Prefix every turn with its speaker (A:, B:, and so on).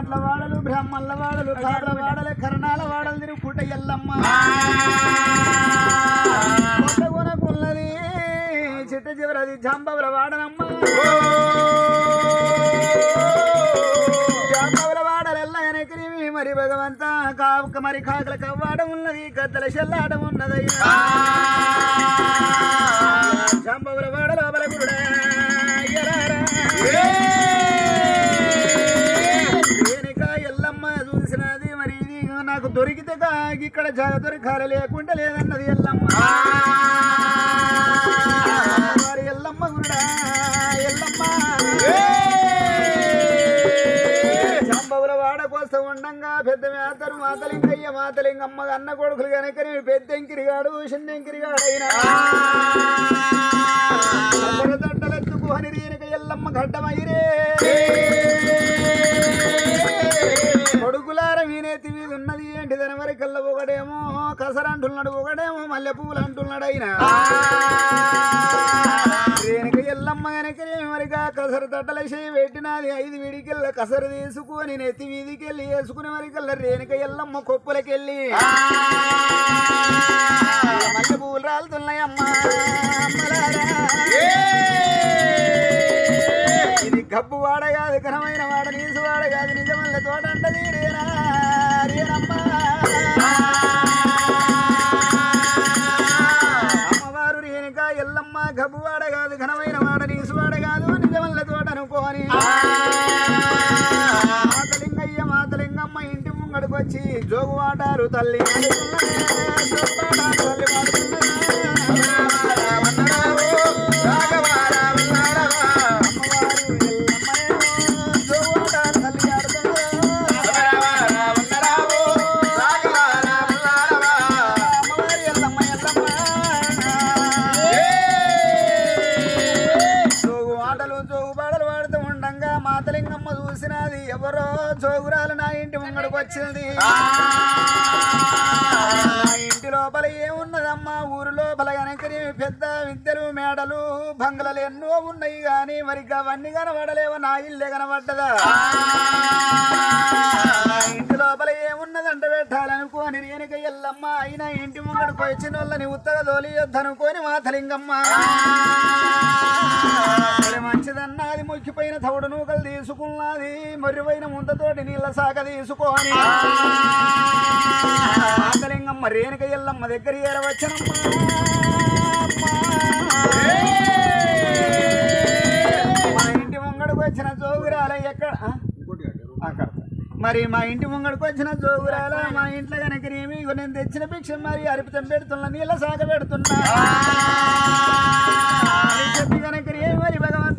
A: భట్ల వాడలు బ్రాహ్మణుల వాడలు కాపుల వాడలు కరణాల వాడలు తిరుగుకుంట ఎల్లమ్మ కొన్నది చిట్ట చివరది జాంబవుల వాడనమ్మ జాంబవుల వాడలెల్ల వెనక్కి మరి భగవంత కాక మరి కాకల కవ్వాడం ఉన్నది గద్దల చెల్లాడం ఉన్నదయ్యా జాంబవుల వాడ లోపల గురుడా అయ్యలారా. దేనిక ఎల్లమ్మ చూసినది మరి ఇది నాకు దొరికితే కా- ఇక్కడ జాగ దొరకాలి లేకుంటే లేదన్నది ఎల్లమ్మ వారి ఎల్లమ్మ గురుడా ఎల్లమ్మ చంబవుల వాడ కోసం ఉండంగా పెద్ద మేతరు మాతలింగయ్య మాతలింగమ్మ అన్న కొడుకులు కనుక పెద్ద ఎంకిరిగాడు చిన్న ఎంకిరిగాడు అయినా తట్టలెత్తుకోని రీనక ఎల్లమ్మ గడ్డమైరే కొడుకులార మీనేతి మీద ఉన్నది ఏంటి దాని వరకల్లా ఒకడేమో కసరంటున్నాడు ఒకడేమో మల్లె పువ్వులు అంటున్నాడు అయినా రేణుక ఎల్లమ్మ వెనకనే మరిగా కసరు తట్టలేసి పెట్టినది ఐదు విడికెళ్ళ కసరు తీసుకొని నెత్తి వీధికెళ్ళి వేసుకుని మరికల్లా రేణుక ఎల్లమ్మ కొప్పులకెళ్ళి మల్లె పువ్వులు రాలుతున్నాయమ్మా అమ్మలారా. ఇది గబ్బు వాడ కాదు ఘనమైన వాడ నీసు వాడ కాదు నిజమల్ల తోట అంటది రేనా రేనమ్మా అమ్మవారు రేణుక ఎల్లమ్మ గబ్బు వాడ కాదు ఘనమైన వాడ నీసు వాడ కాదు నిజమల్ల తోట అనుకోని మాతలింగయ్య మాతలింగమ్మ ఇంటి ముంగడికి వచ్చి జోగు వాటారు తల్లి ఆడుతున్నదే, జోగు వాటారు తల్లి జోగు ఆటలు జోగు పాటలు పాడుతూ ఉండంగా మాతలింగమ్మ చూసినది ఎవరో జోగురాలు నా ఇంటి ముంగడికి వచ్చింది నా ఇంటి లోపల ఏమున్నదమ్మా ఊరు లోపల గనక పెద్ద విద్యలు మేడలు బంగ్లలు ఎన్నో ఉన్నాయి గాని మరి అవన్నీ కనబడలేవు నా ఇల్లే కనబడ్డదా నా ఇంటి లోపల ఏమున్నదంట పెట్టాలనుకోని రేణుక ఎల్లమ్మ అయినా ఇంటి ముంగడికి వచ్చిన వాళ్ళని ఉత్తగా తోలియొద్దనుకోని మాతలింగమ్మ మరి మంచిదన్నది ముక్కిపోయిన తవుడు నూకలు తీసుకున్నది మర్రిపోయిన ముంతతోటి నీళ్ళ సాక తీసుకొని మాతలింగమ్మ రేణుక ఎల్లమ్మ దగ్గర ఏరవచ్చనమ్మా మా ఇంటి ముంగడికి వచ్చిన జోగురాల ఎక్కడ ఆ? ఆ, కడతా. మరి మా ఇంటి ముంగడికి వచ్చిన జోగురాల మా ఇంట్లో కనుక ఏమి నేను తెచ్చిన భిక్ష మరి అరిపితం పెడుతున్నా నీళ్ళ సాగ పెడుతున్నా అని చెప్పి కనుక ఏమి మరి భగవంతుడు